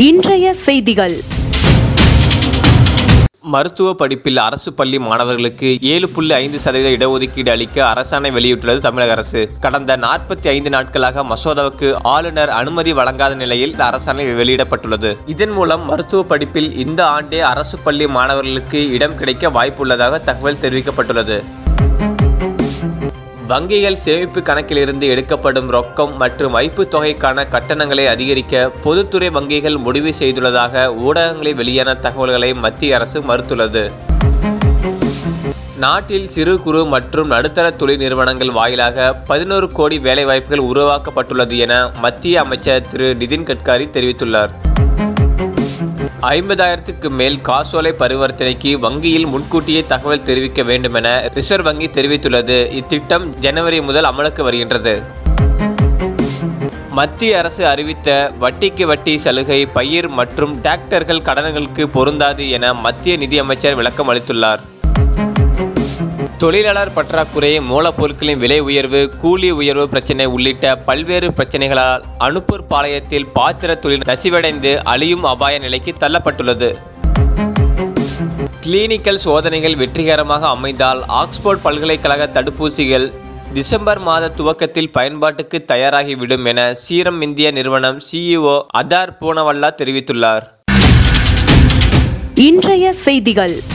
இன்றைய செய்திகள் மருத்துவ படிப்பில் அரசு பள்ளி மாணவர்களுக்கு ஏழு புள்ளி ஐந்து சதவீத இடஒதுக்கீடு அளிக்க அரசாணை வெளியிட்டுள்ளது தமிழக அரசு கடந்த நாற்பத்தி ஐந்து நாட்களாக மசோதாவுக்கு ஆளுநர் அனுமதி வழங்காத நிலையில் இந்த அரசாணை வெளியிடப்பட்டுள்ளது இதன் மூலம் மருத்துவ படிப்பில் இந்த ஆண்டே அரசு பள்ளி மாணவர்களுக்கு இடம் கிடைக்க வாய்ப்புள்ளதாக தகவல் தெரிவிக்கப்பட்டுள்ளது வங்கிகள் சேமிப்பு கணக்கிலிருந்து எடுக்கப்படும் ரொக்கம் மற்றும் வைப்புத் தொகைக்கான கட்டணங்களை அதிகரிக்க பொதுத்துறை வங்கிகள் முடிவு செய்துள்ளதாக ஊடகங்களில் வெளியான தகவல்களை மத்திய அரசு மறுத்துள்ளது நாட்டில் சிறு குறு மற்றும் நடுத்தர தொழில் நிறுவனங்கள் வாயிலாக பதினோரு கோடி வேலைவாய்ப்புகள் உருவாக்கப்பட்டுள்ளது என மத்திய அமைச்சர் திரு நிதின் கட்காரி தெரிவித்துள்ளார் ஐம்பதாயிரத்துக்கு மேல் காசோலை பரிவர்த்தனைக்கு வங்கியில் முன்கூட்டியே தகவல் தெரிவிக்க வேண்டும் என ரிசர்வ் வங்கி தெரிவித்துள்ளது இத்திட்டம் ஜனவரி முதல் அமலுக்கு வருகின்றது மத்திய அரசு அறிவித்த வட்டிக்கு வட்டி சலுகை பயிர் மற்றும் டிராக்டர்கள் கடன்களுக்கு பொருந்தாது என மத்திய நிதியமைச்சர் விளக்கம் அளித்துள்ளார் தொழிலாளர் பற்றாக்குறை மூலப்பொருட்களின் விலை உயர்வு கூலி உயர்வு பிரச்சினை உள்ளிட்ட பல்வேறு பிரச்சனைகளால் அனுப்பூர் பாளையத்தில் பாத்திர தொழில் நசிவடைந்து அழியும் அபாய நிலைக்கு தள்ளப்பட்டுள்ளது கிளினிக்கல் சோதனைகள் வெற்றிகரமாக அமைந்தால் ஆக்ஸ்போர்ட் பல்கலைக்கழக தடுப்பூசிகள் டிசம்பர் மாத துவக்கத்தில் பயன்பாட்டுக்கு தயாராகிவிடும் என சீரம் இந்திய நிறுவனம் சிஇஓ அதார் பூனவல்லா தெரிவித்துள்ளார் இன்றைய செய்திகள்